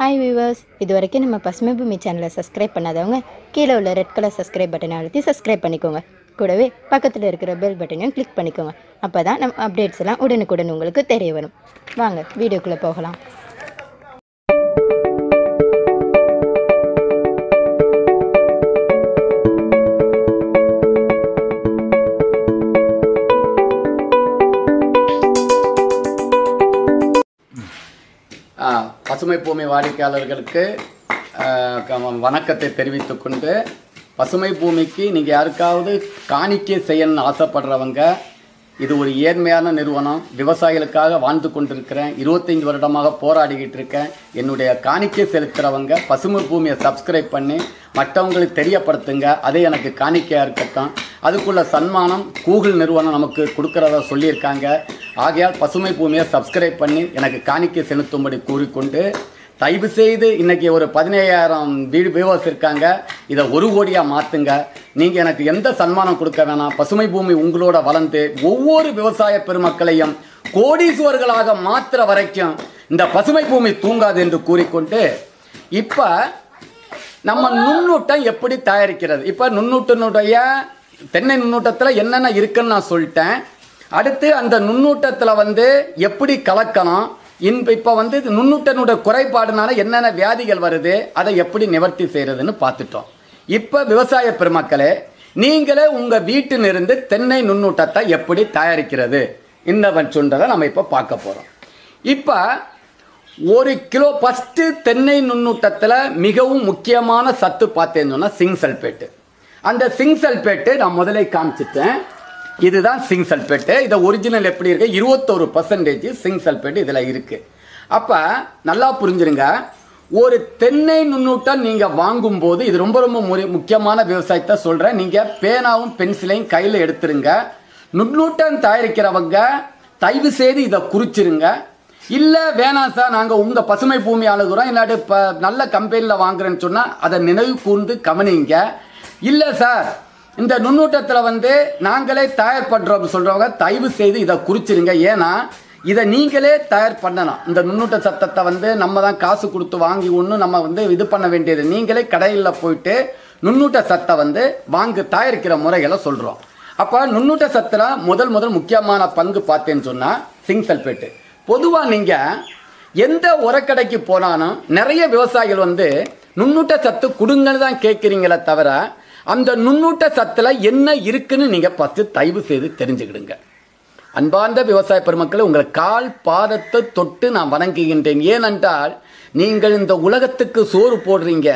Hi viewers இது வரைக்கும் நம்ம பசுமை பூமி சேனலை சப்ஸ்கிரைப் பண்ணாதவங்க கீழே உள்ள ரெட் கலர் சப்ஸ்கிரைப் பட்டனை அழுத்தி சப்ஸ்கிரைப் பண்ணிக்கோங்க கூடவே பக்கத்தில் இருக்கிற பெல் பட்டனையும் கிளிக் பண்ணிக்கோங்க அப்போ தான் நம்ம அப்டேட்ஸ் எல்லாம் உடனுக்குடன் உங்களுக்கு தெரிய வரும் வாங்க வீடியோக்குள்ளே போகலாம் ஆ, பசுமை பூமி வாடிக்கையாளர்களுக்கு ஆ, க- வணக்கத்தை தெரிவித்துக் கொண்டு பசுமை பூமிக்கு நீங்கள் யாருக்காவது காணிக்கை செய்யணும்னு ஆசைப்படுறவங்க இது ஒரு ஏழ்மையான நிறுவனம் விவசாயிகளுக்காக வாழ்ந்து கொண்டிருக்கிறேன் இருபத்தைந்து வருடமாக போராடிக்கிட்டு இருக்கேன் என்னுடைய காணிக்கை செலுத்துகிறவங்க பசுமை பூமியை சப்ஸ்கிரைப் பண்ணி மற்றவங்களுக்கு தெரியப்படுத்துங்க அதே எனக்கு காணிக்கையாக இருக்கட்டும் அதுக்குள்ள சன்மானம் கூகுள் நிறுவனம் நமக்கு கொடுக்கறதா சொல்லியிருக்காங்க ஆகையால் பசுமை பூமியை சப்ஸ்கிரைப் பண்ணி எனக்கு காணிக்கை செலுத்தும்படி கூறிக்கொண்டு தயவு செய்து இன்னைக்கு ஒரு பதினேழாயிரம் வீடு வியூவர்ஸ் இருக்காங்க இதை ஒரு கோடியாக மாற்றுங்க நீங்கள் எனக்கு எந்த சன்மானம் கொடுக்க வேணாம் பசுமை பூமி உங்களோட வளர்ந்து ஒவ்வொரு விவசாய பெருமக்களையும் கோடீஸ்வர்களாக மாற்றுற வரைக்கும் இந்த பசுமை பூமி தூங்காது என்று கூறிக்கொண்டு இப்போ நம்ம நுண்ணூட்டம் எப்படி தயாரிக்கிறது இப்போ நுண்ணூட்டனுடைய தென்னை நுண்ணூட்டத்தில் என்னென்ன இருக்குன்னு நான் சொல்லிட்டேன் அடுத்து அந்த நுண்ணூட்டத்தில் வந்து எப்படி கலக்கணும் இன்ப இப்போ வந்து இது நுண்ணூட்டனுடைய குறைபாடுனால என்னென்ன வியாதிகள் வருது அதை எப்படி நிவர்த்தி செய்கிறதுன்னு பார்த்துட்டோம் இப்போ விவசாய பெருமக்களே நீங்களே உங்கள் வீட்டிலிருந்து தென்னை நுண்ணூட்டத்தை எப்படி தயாரிக்கிறது இந்த சொல்றதை நம்ம இப்போ பார்க்க போகிறோம் இப்போ ஒரு கிலோ ஃபஸ்ட்டு தென்னை நுண்ணூட்டத்தில் மிகவும் முக்கியமான சத்து பார்த்தேன்னு சொன்னால் சிங் சல்பேட்டு அந்த சிங் சல்பேட்டு நான் முதலே காமிச்சிட்டேன் இதுதான் சிங் சல்பேட்டு இதை ஒரிஜினல் எப்படி இருக்கு இருபத்தோரு பர்சன்டேஜ் சிங் சல்பேட்டு இதில் இருக்குது அப்போ நல்லா புரிஞ்சுருங்க ஒரு தென்னை நுண்ணூட்டம் நீங்கள் வாங்கும்போது இது ரொம்ப ரொம்ப முறை- முக்கியமான விவசாயத்தை சொல்கிறேன் நீங்கள் பேனாவும் பென்சிலையும் கையில் எடுத்துருங்க நுண்ணூட்டம் தயாரிக்கிறவங்க தயவு செய்து இதை குறிச்சிருங்க இல்லை வேணாம் சார் நாங்கள் உங்கள் பசுமை பூமி அணுகுறோம் இல்லாட்டி இப்போ நல்ல கம்பெனியில் வாங்குறேன்னு சொன்னால் அதை நினைவு கூர்ந்து கவனிங்க இல்லை சார் இந்த நுண்ணூட்டத்தில் வந்து நாங்களே தயார் பண்ணுறோம் சொல்கிறவங்க தயவு செய்து இதை குறிச்சிருங்க ஏன்னா இதை நீங்களே தயார் பண்ணலாம் இந்த நுண்ணூட்ட சத்தத்தை வந்து நம்ம தான் காசு கொடுத்து வாங்கி ஒன்றும் நம்ம வந்து இது பண்ண வேண்டியது நீங்களே கடையில் போயிட்டு நுண்ணூட்ட சத்தை வந்து வாங்க தயாரிக்கிற முறைகளை சொல்கிறோம் அப்போ நுண்ணூட்ட சத்தில் முதல் முதல் முக்கியமான பங்கு பார்த்தேன்னு சொன்னால் சிங் சல்பேட்டு பொதுவாக நீங்கள் எந்த உரக்கடைக்கு போனாலும் நிறைய விவசாயிகள் வந்து நுண்ணூட்ட சத்து கொடுங்கன்னு தான் கேட்குறீங்களே தவிர அந்த நுண்ணூட்ட சத்தில் என்ன இருக்குன்னு நீங்கள் ஃபஸ்ட்டு தயவு செய்து தெரிஞ்சுக்கிடுங்க அன்பார்ந்த விவசாய பெருமக்களை உங்கள் கால் பாதத்தை தொட்டு நான் வணங்குகின்றேன் ஏனென்றால் நீங்கள் இந்த உலகத்துக்கு சோறு போடுறீங்க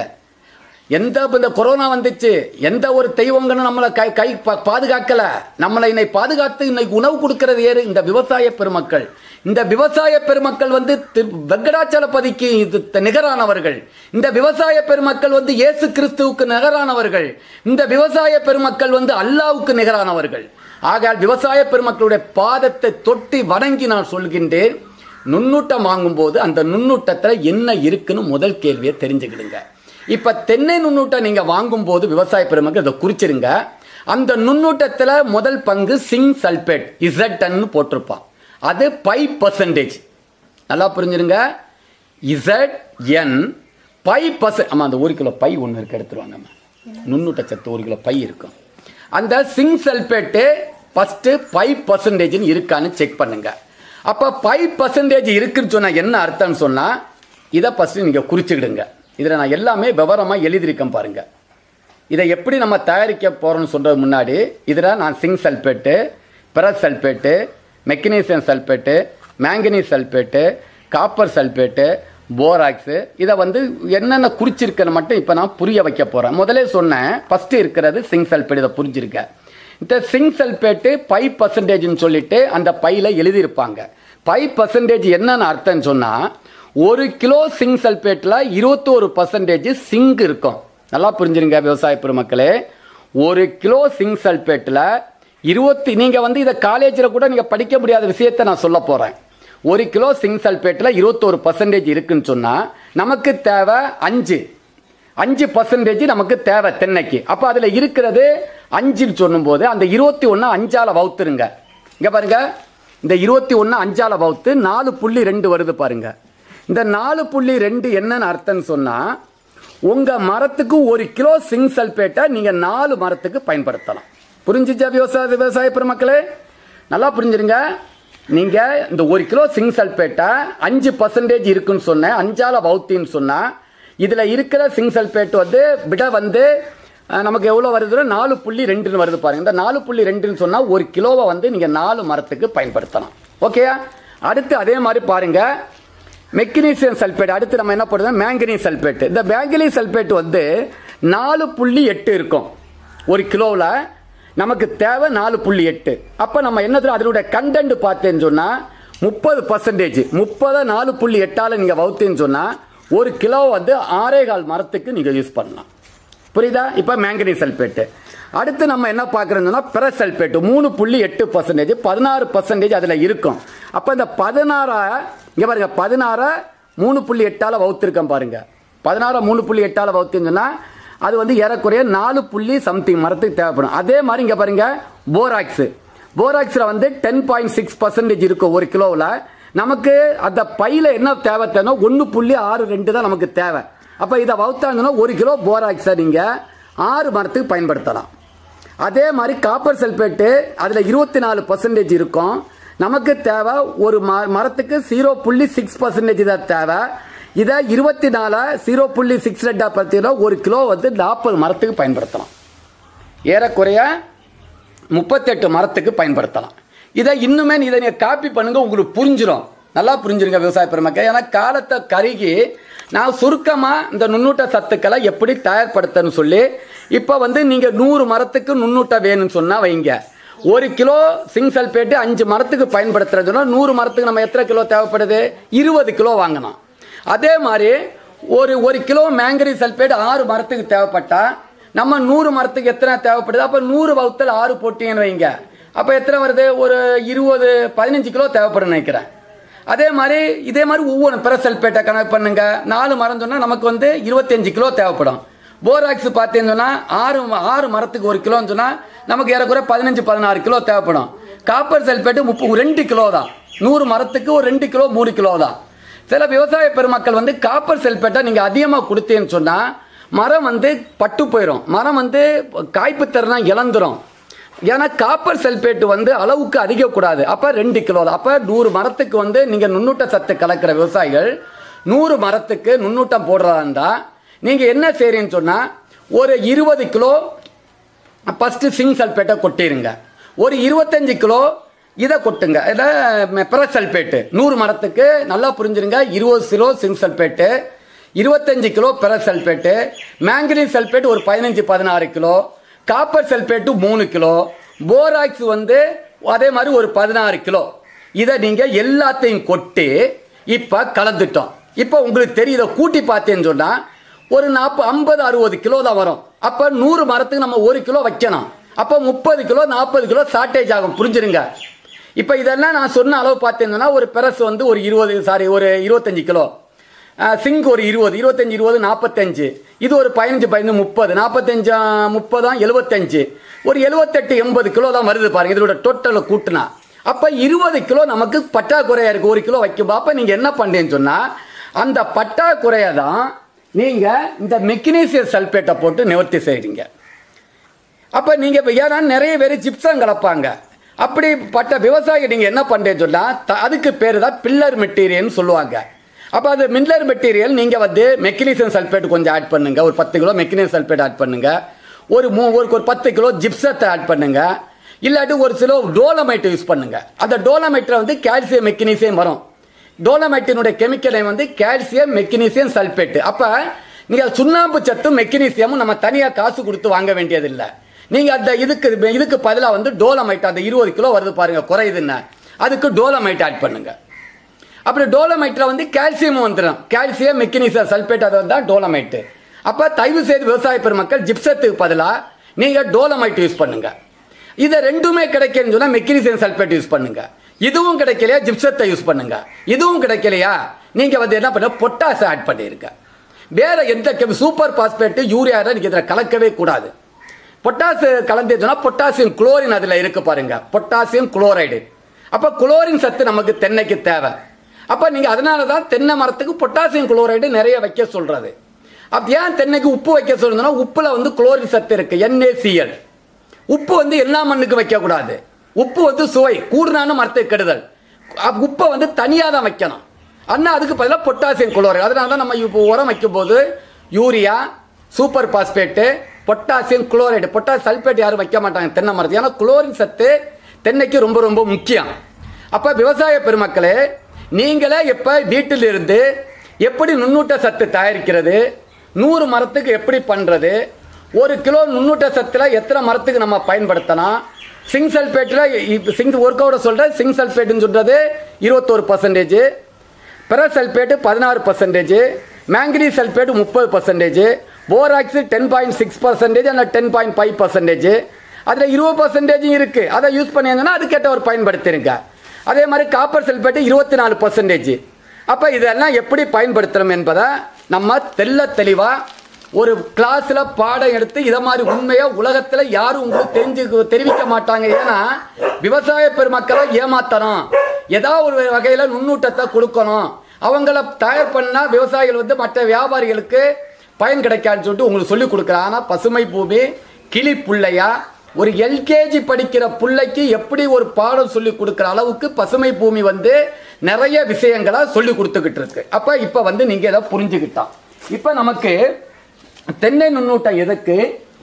எந்த இந்த கொரோனா வந்துச்சு எந்த ஒரு தெய்வங்களும் நம்மளை கை கை பா- பாதுகாக்கல நம்மளை இன்னை பாதுகாத்து இன்னைக்கு உணவு கொடுக்கிறது ஏறு இந்த விவசாய பெருமக்கள் இந்த விவசாய பெருமக்கள் வந்து திரு- வெங்கடாச்சலபதிக்கு இது த- நிகரானவர்கள் இந்த விவசாய பெருமக்கள் வந்து இயேசு கிறிஸ்துவுக்கு நிகரானவர்கள் இந்த விவசாய பெருமக்கள் வந்து அல்லாவுக்கு நிகரானவர்கள் ஆகையால் விவசாய பெருமக்களுடைய பாதத்தை தொட்டி வணங்கி நான் சொல்கின்றேன் நுண்ணூட்டம் வாங்கும்போது அந்த நுண்ணூட்டத்தில் என்ன இருக்குன்னு முதல் கேள்வியை தெரிஞ்சுக்கிடுங்க இப்போ தென்னை நுண்ணூட்டம் நீங்கள் வாங்கும்போது விவசாய பெருமக்கள் இதை குறிச்சிருங்க அந்த நுண்ணூட்டத்தில் முதல் பங்கு சிங் சல்பேட் இசட்ன்னு போட்டிருப்பான் அது ஃபைவ் பர்சன்டேஜ் நல்லா புரிஞ்சுருங்க இசட் என் ஃபைவ் பர்சன்ட் ஆமாம் அந்த ஒரு கிலோ பை ஒன்று இருக்கு எடுத்துருவாங்க அம்மா. நுண்ணூட்ட சத்து ஒரு கிலோ பை இருக்கும் அந்த சிங் சல்பேட்டு ஃபஸ்ட்டு ஃபைவ் பர்சன்டேஜ்னு இருக்கான்னு செக் பண்ணுங்க அப்போ ஃபைவ் பர்சன்டேஜ் இருக்குன்னு சொன்னால் என்ன அர்த்தம்னு சொன்னால் இதை ஃபஸ்ட்டு நீங்கள் குறிச்சிக்கிடுங்க இதில் நான் எல்லாமே விவரமாக எழுதியிருக்கேன் பாருங்கள் இதை எப்படி நம்ம தயாரிக்க போகிறோம்னு சொல்கிறது முன்னாடி இதில் நான் zinc sulphate ferrous sulphate magnesium sulphate manganese sulphate copper sulphate borax இதை வந்து என்னென்ன குறிச்சிருக்கன்னு மட்டும் இப்போ நான் புரிய வைக்க போகிறேன் முதலே சொன்னேன் ஃபஸ்ட்டு இருக்கிறது சிங் சல்பேட் இதை புரிஞ்சிருக்க இந்த சிங் சல்பேட்டு ஃபைவ் பர்சன்டேஜ்னு சொல்லிட்டு அந்த பையில் எழுதியிருப்பாங்க ஃபைவ் பர்சன்டேஜ் என்னன்னு அர்த்தம்னு சொன்னால் ஒரு கிலோ சிங் சல்பேட்டில் இருபத்தோரு பர்சன்டேஜ் சிங்க் இருக்கும் நல்லா புரிஞ்சுருங்க விவசாய பெருமக்களே ஒரு கிலோ சிங் சல்பேட்டில் இருபத்தி நீங்கள் வந்து இதை காலேஜில் கூட நீங்கள் படிக்க முடியாத விஷயத்தை நான் சொல்ல போகிறேன் ஒரு கிலோ சிங் சல்பேட்டில் இருபத்தோரு பர்சன்டேஜ் இருக்குன்னு சொன்னால் நமக்கு தேவை அஞ்சு அஞ்சு பர்சன்டேஜ் நமக்கு தேவை தென்னைக்கு அப்போ அதில் இருக்கிறது அஞ்சுன்னு சொல்லும்போது அந்த இருபத்தி ஒன்று அஞ்சால் வவுத்துருங்க இங்கே பாருங்க இந்த இருபத்தி ஒன்று அஞ்சால் வவுத்து நாலு புள்ளி ரெண்டு வருது பாருங்க இந்த நாலு புள்ளி ரெண்டு என்னன்னு அர்த்தம்னு சொன்னா உங்க மரத்துக்கு ஒரு கிலோ சிங்க் சல்பேட்டை நீங்க நாலு மரத்துக்கு பயன்படுத்தலாம் புரிஞ்சுச்சா விவசாய விவசாய பெருமக்களே நல்லா புரிஞ்சிருங்க நீங்க இந்த ஒரு கிலோ சிங்க் சல்பேட்டை அஞ்சு பர்சன்டேஜ் இருக்குன்னு சொன்னேன் அஞ்சால பௌத்தின்னு சொன்னா இதுல இருக்கிற சிங்க் சல்பேட் வந்து விட வந்து அஹ், நமக்கு எவ்வளோ வருதுன்னா நாலு புள்ளி ரெண்டுன்னு வருது பாருங்க இந்த நாலு புள்ளி ரெண்டுன்னு சொன்னா ஒரு கிலோவை வந்து நீங்க நாலு மரத்துக்கு பயன்படுத்தலாம் ஓகேயா அடுத்து அதே மாதிரி பாருங்க மெக்னீசியம் சல்பேட் அடுத்து நம்ம என்ன பண்ணுறோம் மேங்கனீஸ் சல்பேட் இந்த மேங்கனீஸ் சல்பேட் வந்து நாலு புள்ளி எட்டு இருக்கும் ஒரு கிலோவில் நமக்கு தேவை நாலு புள்ளி எட்டு அப்போ நம்ம என்ன தெரியும், அதனுடைய கண்டென்ட் பார்த்தேன்னு சொன்னால் முப்பது பர்சன்டேஜ் முப்பதை நாலு புள்ளி எட்டால் நீங்கள் வகுத்தேன்னு சொன்னால் ஒரு கிலோ வந்து ஆறே கால் மரத்துக்கு நீங்கள் யூஸ் பண்ணலாம் புரியுதா இப்போ மேங்கனீஸ் சல்பேட்டு அடுத்து நம்ம என்ன பார்க்குறோம்னா பெரஸ் சல்பேட்டு மூணு புள்ளி எட்டு பர்சன்டேஜ் பதினாறு பர்சன்டேஜ் அதில் இருக்கும் அப்போ இந்த பதினாறா இங்கே பாருங்க பதினாறை மூணு புள்ளி எட்டால் வகுத்திருக்கேன் பாருங்க பதினாறை மூணு புள்ளி எட்டால் வகுத்துன்னு அது வந்து ஏறக்குறைய நாலு புள்ளி சம்திங் மரத்துக்கு தேவைப்படும் அதே மாதிரி இங்கே பாருங்க போராக்ஸ் போராக்ஸில் வந்து டென் பாயிண்ட் சிக்ஸ் பர்சன்டேஜ் இருக்கும் ஒரு கிலோவில் நமக்கு அந்த பையில் என்ன தேவை தேவை ஒன்று புள்ளி ஆறு ரெண்டு தான் நமக்கு தேவை அப்போ இதை வகுத்தாங்கன்னா ஒரு கிலோ போராக்ஸை நீங்கள் ஆறு மரத்துக்கு பயன்படுத்தலாம் அதே மாதிரி காப்பர் சல்பேட்டு அதில் இருபத்தி நாலு பர்சன்டேஜ் இருக்கும் நமக்கு தேவை ஒரு ம மரத்துக்கு ஜீரோ புள்ளி சிக்ஸ் பர்சன்டேஜ் தான் தேவை இதை இருபத்தி நாலு ஜீரோ புள்ளி சிக்ஸ் ரெட்டா பார்த்தீங்கன்னா ஒரு கிலோ வந்து நாற்பது மரத்துக்கு பயன்படுத்தலாம் ஏறக்குறைய முப்பத்தெட்டு மரத்துக்கு பயன்படுத்தலாம் இதை இன்னுமே இதை நீங்கள் காப்பி பண்ணுங்க உங்களுக்கு புரிஞ்சிடும் நல்லா புரிஞ்சிருங்க விவசாய பெருமக்கள் ஏன்னா காலத்தை கருகி நான் சுருக்கமாக இந்த நுண்ணூட்ட சத்துக்களை எப்படி தயார்படுத்தன்னு சொல்லி இப்போ வந்து நீங்கள் நூறு மரத்துக்கு நுண்ணூட்ட வேணும்னு சொன்னால் வைங்க ஒரு கிலோ சிங் சல்பேட்டு அஞ்சு மரத்துக்கு பயன்படுத்துறதுன்னா நூறு மரத்துக்கு நம்ம எத்தனை கிலோ தேவைப்படுது இருபது கிலோ வாங்கணும் அதே மாதிரி ஒரு ஒரு கிலோ மேங்கரி சல்பேட் ஆறு மரத்துக்கு தேவைப்பட்டா நம்ம நூறு மரத்துக்கு எத்தனை தேவைப்படுது அப்போ நூறு வகுத்தல் ஆறு போட்டீங்கன்னு வைங்க அப்போ எத்தனை வருது ஒரு இருபது பதினஞ்சு கிலோ தேவைப்படும் நினைக்கிறேன் அதே மாதிரி இதே மாதிரி ஒவ்வொரு பிற சல்பேட்டை கணக்கு பண்ணுங்க நாலு மரம் சொன்னால் நமக்கு வந்து இருபத்தஞ்சு கிலோ தேவைப்படும் போராக்ஸ் பார்த்தீங்கன்னு சொன்னால் ஆறு ஆறு மரத்துக்கு ஒரு கிலோன்னு சொன்னால் நமக்கு ஏறக்குறைய பதினஞ்சு பதினாறு கிலோ தேவைப்படும் காப்பர் சல்பேட்டு முப்பது ரெண்டு கிலோ தான் நூறு மரத்துக்கு ஒரு ரெண்டு கிலோ மூணு கிலோ தான் சில விவசாய பெருமக்கள் வந்து காப்பர் சல்பேட்டை நீங்கள் அதிகமாக கொடுத்தேன்னு சொன்னால் மரம் வந்து பட்டு போயிடும் மரம் வந்து காய்ப்பு திறனா இழந்துரும் ஏன்னா காப்பர் சல்பேட் வந்து அளவுக்கு அதிகக்கூடாது அப்போ ரெண்டு கிலோ தான் அப்போ நூறு மரத்துக்கு வந்து நீங்கள் நுண்ணூட்ட சத்து கலக்கிற விவசாயிகள் நூறு மரத்துக்கு நுண்ணூட்டம் போடுறதா இருந்தால் நீங்கள் என்ன செய்றீங்கன்னு சொன்னால் ஒரு இருபது கிலோ ஃபஸ்ட்டு சிங் சல்பேட்டை கொட்டிடுங்க ஒரு இருபத்தஞ்சு கிலோ இதை கொட்டுங்க இதை பிற சல்பேட்டு நூறு மரத்துக்கு நல்லா புரிஞ்சுருங்க இருபது கிலோ சிங் சல்பேட்டு இருபத்தஞ்சு கிலோ பிற சல்பேட்டு மேங்கனீஸ் சல்பேட் ஒரு பதினஞ்சு பதினாறு கிலோ காப்பர் சல்பேட்டு மூணு கிலோ போராக்ஸ் வந்து அதே மாதிரி ஒரு பதினாறு கிலோ இதை நீங்கள் எல்லாத்தையும் கொட்டி இப்போ கலந்துட்டோம் இப்போ உங்களுக்கு தெரியும் இதை கூட்டி பார்த்தேன்னு சொன்னால் ஒரு நாற்பது ஐம்பது அறுபது கிலோ தான் வரும் அப்போ நூறு மரத்துக்கு நம்ம ஒரு கிலோ வைக்கணும் அப்போ முப்பது கிலோ நாற்பது கிலோ ஷார்ட்டேஜ் ஆகும் புரிஞ்சுருங்க இப்போ இதெல்லாம் நான் சொன்ன அளவு பார்த்தீங்கன்னா ஒரு பெரஸ் வந்து ஒரு இருபது சாரி ஒரு இருபத்தஞ்சு கிலோ சிங்க் ஒரு இருபது இருபத்தஞ்சு இருபது நாற்பத்தஞ்சு இது ஒரு பதினஞ்சு பதினஞ்சு முப்பது நாற்பத்தஞ்சு முப்பதாம் எழுபத்தஞ்சு ஒரு எழுபத்தெட்டு எண்பது கிலோ தான் வருது பாருங்க இதோட டோட்டலை கூட்டினா அப்போ இருபது கிலோ நமக்கு பற்றாக்குறையாக இருக்குது ஒரு கிலோ வைக்கும் அப்போ நீங்கள் என்ன பண்ணுறேன்னு சொன்னால் அந்த பற்றாக்குறையை தான் நீங்கள் இந்த மெக்னீசியம் சல்பேட்டை போட்டு நிவர்த்தி செய்கிறீங்க அப்போ நீங்கள் இப்போ ஏன்னா நிறைய பேர் ஜிப்சம் கலப்பாங்க அப்படிப்பட்ட விவசாயி நீங்கள் என்ன பண்ணுறேன்னு சொன்னால் த- அதுக்கு பேர் தான் பில்லர் மெட்டீரியல்னு சொல்லுவாங்க அப்போ அது மில்லர் மெட்டீரியல் நீங்கள் வந்து மெக்னீசியம் சல்பேட் கொஞ்சம் ஆட் பண்ணுங்க ஒரு பத்து கிலோ மெக்னீசியம் சல்பேட் ஆட் பண்ணுங்க ஒரு மூ ஒரு ஒரு பத்து கிலோ ஜிப்சத்தை ஆட் பண்ணுங்க இல்லாட்டி ஒரு சில டோலமைட் யூஸ் பண்ணுங்க அந்த டோலமைட்டில் வந்து கால்சியம் மெக்னீசியம் வரும் டோலமைட்டினுடைய கெமிக்கல் நேம் வந்து கால்சியம் மெக்னீசியம் சல்பேட் அப்போ நீங்கள் சுண்ணாம்பு சத்தும் மெக்னீசியமும் நம்ம தனியாக காசு கொடுத்து வாங்க வேண்டியதில்லை நீங்கள் அந்த இதுக்கு இதுக்கு பதிலாக வந்து டோலமைட் அந்த இருபது கிலோ வருது பாருங்க குறையுதுன்னு அதுக்கு டோலமைட் ஆட் பண்ணுங்க அப்புறம் டோலமைட்டில் வந்து கால்சியம் வந்துடும் கால்சியம் மெக்னீசியம் சல்பேட் அது வந்து டோலமைட்டு அப்போ தயவு செய்து விவசாய பெருமக்கள் ஜிப்சத்துக்கு பதிலாக நீங்கள் டோலமைட் யூஸ் பண்ணுங்க இதை ரெண்டுமே கிடைக்கலன்னு சொன்னால் மெக்னீசியம் சல்பேட் யூஸ் பண்ணுங்க இதுவும் கிடைக்கலையா ஜிப்சத்தை யூஸ் பண்ணுங்க இதுவும் கிடைக்கலையா நீங்கள் வந்து என்ன பண்ண பொட்டாசை ஆட் பண்ணிருங்க வேற எந்த கெமி சூப்பர் பாஸ்பேட்டு யூரியா நீங்கள் இதில் கலக்கவே கூடாது பொட்டாசு கலந்துச்சுன்னா பொட்டாசியம் குளோரின் அதில் இருக்கு பாருங்க பொட்டாசியம் குளோரைடு அப்போ குளோரின் சத்து நமக்கு தென்னைக்கு தேவை அப்போ நீங்கள் அதனால தான் தென்னை மரத்துக்கு பொட்டாசியம் குளோரைடு நிறைய வைக்க சொல்கிறது அப்போ ஏன் தென்னைக்கு உப்பு வைக்க சொல்றதுன்னா உப்பில் வந்து குளோரின் சத்து இருக்குது NaCl உப்பு வந்து எல்லா மண்ணுக்கு வைக்கக்கூடாது உப்பு வந்து சுவை கூடுனான மரத்துக்கு கெடுதல் அப்ப உப்பை வந்து தனியாக தான் வைக்கணும் அண்ணா அதுக்கு பதிலாக பொட்டாசியம் குளோரைடு அதனால தான் நம்ம இப்போ உரம் வைக்கும்போது urea super phosphate potassium chloride potash sulphate யாரும் வைக்க மாட்டாங்க தென்னை மரத்துக்கு ஏன்னா குளோரின் சத்து தென்னைக்கு ரொம்ப ரொம்ப முக்கியம் அப்போ விவசாய பெருமக்களே நீங்களே இப்போ வீட்டிலிருந்து எப்படி நுண்ணூட்ட சத்து தயாரிக்கிறது நூறு மரத்துக்கு எப்படி பண்ணுறது ஒரு கிலோ நுண்ணூட்ட சத்தில் எத்தனை மரத்துக்கு நம்ம பயன்படுத்தலாம் சிங் சல்பேட்டில் சிங் ஒர்க்கோட சொல்கிறேன் சிங் சல்பேட்டுன்னு சொல்கிறது இருபத்தோரு பர்சன்டேஜ் பெரசல்பேட்டு பதினாறு பர்சன்டேஜ் மேங்கனீஸ் சல்பேட்டு முப்பது percentage borax ten point six percentage அந்த டென் பாயிண்ட் ஃபைவ் பர்சன்டேஜ் அதில் இருபது பர்சன்டேஜும் இருக்குது அதை யூஸ் பண்ணிங்கன்னா அதுக்கேற்ற ஒரு பயன்படுத்திருங்க அதே மாதிரி காப்பர் சல்பேட்டு இருபத்தி நாலு பர்சன்டேஜ் அப்போ இதெல்லாம் எப்படி பயன்படுத்தணும் என்பதை நம்ம தெள்ள தெளிவாக ஒரு கிளாஸில் பாடம் எடுத்து இதை மாதிரி உண்மையை உலகத்தில் யாரும் உங்களுக்கு தெரிஞ்சு தெரிவிக்க மாட்டாங்க ஏன்னா விவசாய பெருமக்களை ஏமாத்தணும் ஏதாவது ஒரு வகையில் நுண்ணூட்டத்தை கொடுக்கணும் அவங்கள தயார் பண்ணால் விவசாயிகள் வந்து மற்ற வியாபாரிகளுக்கு பயன் கிடைக்காதுன்னு சொல்லிட்டு உங்களுக்கு சொல்லிக் கொடுக்குறேன் ஆனால் பசுமை பூமி கிளி புள்ளையா ஒரு எல்கேஜி படிக்கிற புள்ளைக்கு எப்படி ஒரு பாடம் சொல்லி கொடுக்குற அளவுக்கு பசுமை பூமி வந்து நிறைய விஷயங்களை சொல்லி கொடுத்துக்கிட்டு இருக்கு அப்போ இப்போ வந்து நீங்கள் இதை புரிஞ்சுக்கிட்டான் இப்போ நமக்கு தென்னை நுண்ணூட்டம் எதுக்கு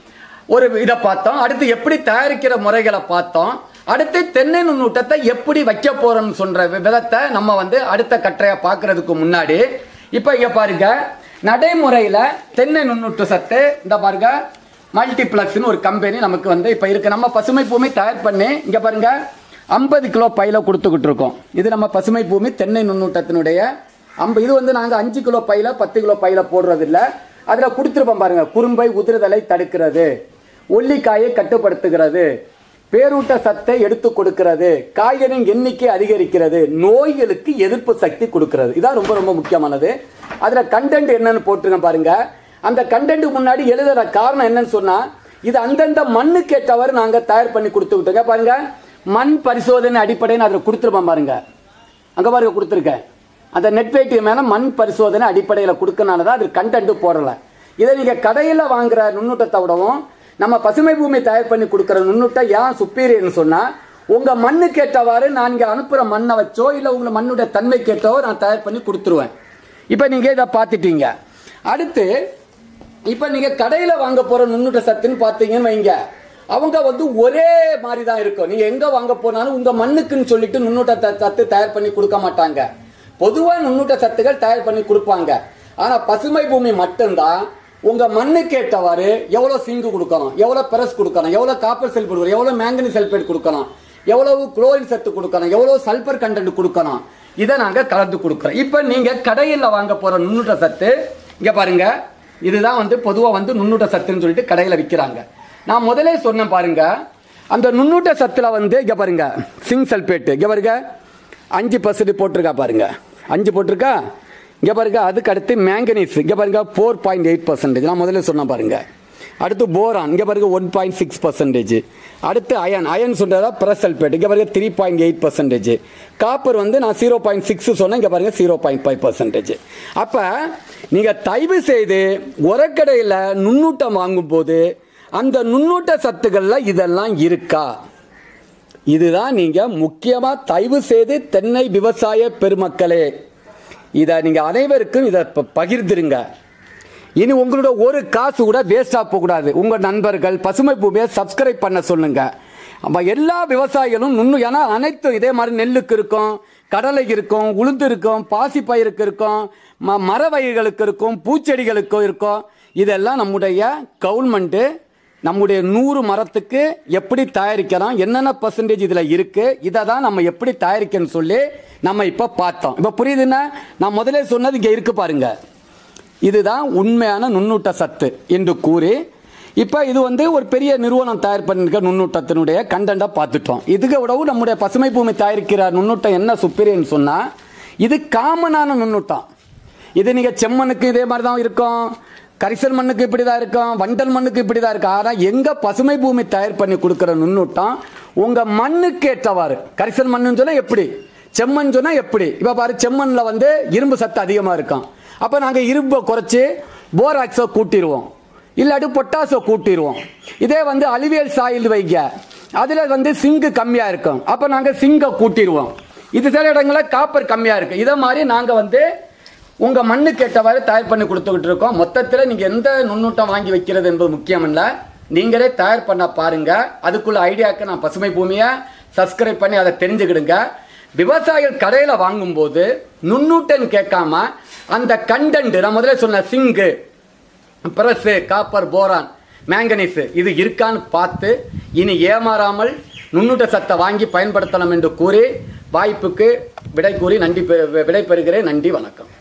ஒரு இதை பார்த்தோம் அடுத்து எப்படி தயாரிக்கிற முறைகளை பார்த்தோம் அடுத்து தென்னை நுண்ணூட்டத்தை எப்படி வைக்க போறோம்னு சொல்ற வி- விதத்தை நம்ம வந்து அடுத்த கற்றையை பார்க்கறதுக்கு முன்னாடி இப்போ இங்க பாருங்க நடைமுறையில் தென்னை நுண்ணூட்ட சத்து இந்த பாருங்க மல்டிப்ளக்ஸ்னு ஒரு கம்பெனி நமக்கு வந்து இப்போ இருக்கு நம்ம பசுமை பூமி தயார் பண்ணி இங்க பாருங்க ஐம்பது கிலோ பையில கொடுத்துக்கிட்டு இருக்கோம் இது நம்ம பசுமை பூமி தென்னை நுண்ணூட்டத்தினுடைய அம்ப இது வந்து நாங்கள் அஞ்சு கிலோ பையில பத்து கிலோ பையில போடுறது இல்ல அதில் கொடுத்துருப்போம் பாருங்க குறும்பை உதிர்தலை தடுக்கிறது ஒல்லிக்காயை கட்டுப்படுத்துகிறது பேரூட்ட சத்தை எடுத்து கொடுக்கிறது காய்கறியின் எண்ணிக்கை அதிகரிக்கிறது நோய்களுக்கு எதிர்ப்பு சக்தி கொடுக்கிறது இதான் ரொம்ப ரொம்ப முக்கியமானது அதில் கண்டென்ட் என்னன்னு போட்டுருங்க பாருங்க அந்த கண்டென்ட் முன்னாடி எழுதுற காரணம் என்னன்னு சொன்னா இது அந்தந்த மண்ணுக்கு ஏற்றவாறு நாங்கள் தயார் பண்ணி கொடுத்துக்கிட்டோங்க பாருங்க மண் பரிசோதனை அடிப்படைன்னு அதில் கொடுத்துருப்போம் பாருங்க அங்கே பாருங்க கொடுத்துருக்கேன் அந்த நெட் வெயிட் மேலே மண் பரிசோதனை அடிப்படையில் கொடுக்கனால தான் அது கண்டென்ட் போடலை இதை நீங்கள் கடையில் வாங்குற நுண்ணூட்டத்தை விடவும் நம்ம பசுமை பூமி தயார் பண்ணி கொடுக்குற நுண்ணூட்டம் ஏன் சுப்பீரியர்னு சொன்னால் உங்கள் மண்ணுக்கு ஏற்றவாறு நான் இங்கே அனுப்புகிற மண்ணை வச்சோ இல்லை உங்களை மண்ணுடைய தன்மைக்கு ஏற்றவோ நான் தயார் பண்ணி கொடுத்துருவேன் இப்போ நீங்கள் இதை பார்த்துட்டீங்க அடுத்து இப்போ நீங்கள் கடையில் வாங்க போகிற நுண்ணூட்ட சத்துன்னு பார்த்தீங்கன்னு வைங்க அவங்க வந்து ஒரே மாதிரி தான் இருக்கும் நீங்கள் எங்கே வாங்க போனாலும் உங்கள் மண்ணுக்குன்னு சொல்லிட்டு நுண்ணூட்ட த- சத்து தயார் பண்ணி கொடுக்க மாட்டாங்க பொதுவாக நுண்ணூட்ட சத்துக்கள் தயார் பண்ணி கொடுப்பாங்க ஆனால் பசுமை பூமி மட்டும்தான் உங்கள் மண்ணுக்கு ஏற்றவாறு எவ்வளோ சிங்கு கொடுக்கணும் எவ்வளோ பெரஸ் கொடுக்கணும் எவ்வளோ காப்பர் செல்பேட் கொடுக்கணும் எவ்வளோ மேங்கனி செல்பேட் கொடுக்கணும் எவ்வளவு குளோரின் சத்து கொடுக்கணும் எவ்வளோ சல்பர் கண்டென்ட் கொடுக்கணும் இதை நாங்கள் கலந்து கொடுக்குறோம் இப்போ நீங்கள் கடையில் வாங்க போகிற நுண்ணூட்ட சத்து இங்கே பாருங்க இதுதான் வந்து பொதுவாக வந்து நுண்ணூட்ட சத்துன்னு சொல்லிட்டு கடையில் விற்கிறாங்க நான் முதலே சொன்னேன் பாருங்க அந்த நுண்ணூட்ட சத்தில் வந்து இங்கே பாருங்க சிங் சல்பேட்டு இங்கே பாருங்க அஞ்சு பர்சன்ட் போட்டிருக்கா பாருங்க அஞ்சு போட்டிருக்கா இங்கே பாருங்க அதுக்கு அடுத்து மேங்கனீஸ் இங்கே பாருங்க ஃபோர் பாயிண்ட் எயிட் பர்சன்டேஜ் நான் முதல்ல சொன்னேன் பாருங்க அடுத்து போரான் இங்கே பாருங்க ஒன் பாயிண்ட் சிக்ஸ் பர்சன்டேஜ் அடுத்து அயன் அயன் சொல்றதா பிரசல்பேட் இங்கே பாருங்க three point eight percentage copper வந்து நான் ஜீரோ பாயிண்ட் சிக்ஸ் சொன்னேன் இங்கே பாருங்க ஜீரோ பாயிண்ட் ஃபைவ் பர்சன்டேஜ் அப்போ நீங்கள் தயவு செய்து உரக்கடையில் நுண்ணூட்டம் வாங்கும்போது அந்த நுண்ணூட்ட சத்துக்களில் இதெல்லாம் இருக்கா இதுதான் நீங்க முக்கியமா தயவு செய்து தென்னை விவசாய பெருமக்களே இதை நீங்க அனைவருக்கும் இதை ப- பகிர்ந்துருங்க இனி உங்களோட ஒரு காசு கூட வேஸ்டா போகக்கூடாது உங்க நண்பர்கள் பசுமை பூமியை சப்ஸ்கிரைப் பண்ண சொல்லுங்க அப்ப எல்லா விவசாயிகளும் நுண்ணு ஏன்னா அனைத்தும் இதே மாதிரி நெல்லுக்கு இருக்கும் கடலை இருக்கும் உளுந்து இருக்கும் பாசி பயிருக்கு இருக்கும் ம மர வகைகளுக்கு இருக்கும் பூச்செடிகளுக்கும் இருக்கும் இதெல்லாம் நம்முடைய கவர்மெண்ட்டு நம்முடைய நூறு மரத்துக்கு எப்படி தயாரிக்கலாம் என்னென்ன பர்சன்டேஜ் இதில் இருக்கு இதை தான் நம்ம எப்படி தயாரிக்கணும்னு சொல்லி நம்ம இப்போ பார்த்தோம் இப்போ புரியுதுன்னா நான் முதல்ல சொன்னது இங்கே இருக்கு பாருங்க இதுதான் உண்மையான நுண்ணூட்ட சத்து என்று கூறி இப்போ இது வந்து ஒரு பெரிய நிறுவனம் தயார் பண்ணிருக்க நுண்ணூட்டத்தினுடைய கண்டென்ட்டை பார்த்துட்டோம் இதுக்கு விடவும் நம்முடைய பசுமை பூமி தயாரிக்கிற நுண்ணூட்டம் என்ன சுப்பீரியன்னு சொன்னால் இது காமனான நுண்ணூட்டம் இது நீங்கள் செம்மண்ணுக்கு இதே மாதிரி தான் இருக்கும் கரிசல் மண்ணுக்கு இப்படி தான் இருக்கும் வண்டல் மண்ணுக்கு இப்படி தான் இருக்கும் ஆனால் எங்கள் பசுமை பூமி தயார் பண்ணி கொடுக்குற நுண்ணூட்டம் உங்கள் மண்ணுக்கு ஏற்றவாறு கரிசல் மண்ணுன்னு சொன்னால் எப்படி செம்மண் சொன்னால் எப்படி இப்போ பாரு செம்மண்ணில் வந்து இரும்பு சத்து அதிகமாக இருக்கும் அப்போ நாங்கள் இரும்பை குறைச்சி போராக்ஸை கூட்டிடுவோம் இல்லாட்டி பொட்டாசோ கூட்டிடுவோம் இதே வந்து அலுவியல் சாயில் வைங்க அதில் வந்து சிங்கு கம்மியாக இருக்கும் அப்போ நாங்கள் சிங்கை கூட்டிடுவோம் இது சில இடங்களில் காப்பர் கம்மியாக இருக்குது இதை மாதிரி நாங்கள் வந்து உங்கள் மண்ணுக்கு ஏற்றவாறு தயார் பண்ணி கொடுத்துக்கிட்டு இருக்கோம் மொத்தத்தில் நீங்கள் எந்த நுண்ணூட்டம் வாங்கி வைக்கிறது என்பது முக்கியம் இல்லை நீங்களே தயார் பண்ண பாருங்க அதுக்குள்ள ஐடியாவுக்கு நான் பசுமை பூமியை சப்ஸ்கிரைப் பண்ணி அதை தெரிஞ்சுக்கிடுங்க விவசாயிகள் கடையில் வாங்கும்போது நுண்ணூட்டம் கேட்காம அந்த கண்டென்ட் நான் முதல்ல சொன்ன zinc ferrous copper boron manganese இது இருக்கான்னு பார்த்து இனி ஏமாறாமல் நுண்ணூட்ட சத்தை வாங்கி பயன்படுத்தலாம் என்று கூறி வாய்ப்புக்கு விடை கூறி நன்றி பெ- விடை பெறுகிறேன் நன்றி வணக்கம்